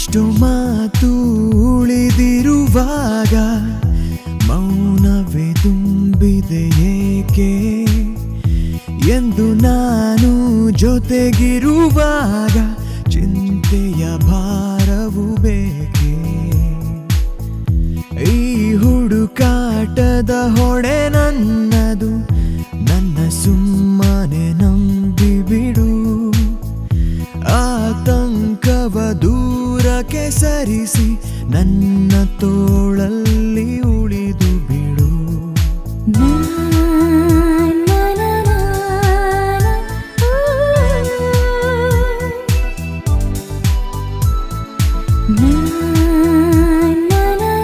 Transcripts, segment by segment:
ಇಷ್ಟು ಮಾತು ಉಳಿದಿರುವಾಗ ಮೌನವೇ ತುಂಬಿದೆ ಏಕೆ ಎಂದು ನಾನು ಜೊತೆಗಿರುವಾಗ ಚಿಂತೆಯ ಭಾರವು ಬೇಕೆ ಈ ಹುಡುಕಾಟದ ಹೊಣೆ ನನ್ನದು ನನ್ನ ಸುಮ್ಮನೆ ನಂಬಿ ಬಿಡು ಆತಂಕವ ದೂರಕ್ಕೆ ಸರಿಸಿ ನನ್ನ ತೋಳಲ್ಲಿ ಉಳಿದು ಬಿಡು ನಾ ನಾ ನಾ ನಾ ನಾ ನಾ ನಾ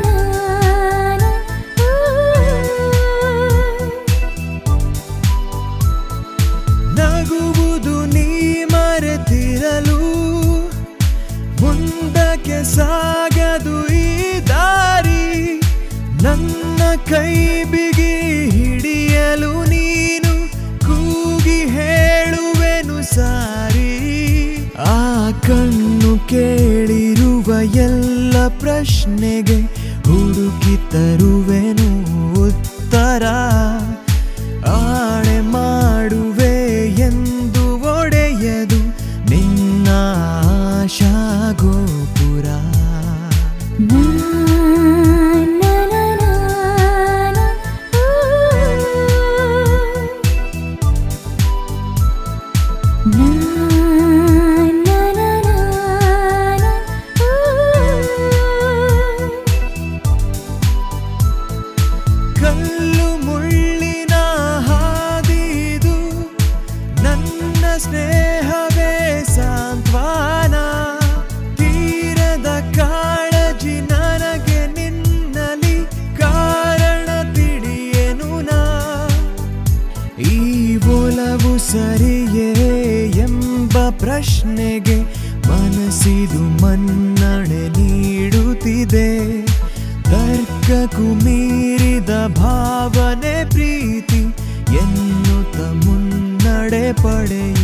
ನಗುವುದು ನೀ ಮರೆತಿರಲು ಮುಂದಕ್ಕೆ ಸಾಗದು ಈ ದಾರಿ ನನ್ನ ಕೈ ಬಿಗಿ ಹಿಡಿಯಲು ನೀನು ಕೂಗಿ ಹೇಳುವೆನು ಸಾರಿ ಆ ಕಣ್ಣು ಕೇಳಿರುವ ಎಲ್ಲ ಪ್ರಶ್ನೆಗೆ ಹುಡುಕಿ ತರುವೆನು ಉತ್ತರ ಆಣೆ ಮಾಡುವೆ ಎಂದು ಒಡೆಯದು ನಿನ್ನ ಆಶಾ ಗೋಪುರ ನಾ ನಾ ನಾ ನಾ ನಾ ನಾ ನಾ ನಾ ಕಲ್ಲು ಮುಳ್ಳಿನ ಹಾದಿದು ನನ್ನ ಸ್ನೇಹವೇ ಸಾಂತ್ವನ ತೀರದ ಕಾಳಜಿ ನನಗೆ ನಿನ್ನಲಿ ಕಾರಣ ತಿಳಿಯೇನು ನಾ ಈ ಒಲವು ಸರಿಯೇ ಎಂಬ ಪ್ರಶ್ನೆಗೆ ಮನಸ್ಸಿದು ಮನ್ನಣೆ ನೀಡುತ್ತಿದೆ ತರ್ಕಕ್ಕೂ ಮೀರಿದ ಭಾವನೆ ಪ್ರೀತಿ ಎನ್ನುತ್ತ ಮುನ್ನಡೆ ಪಡೆಯ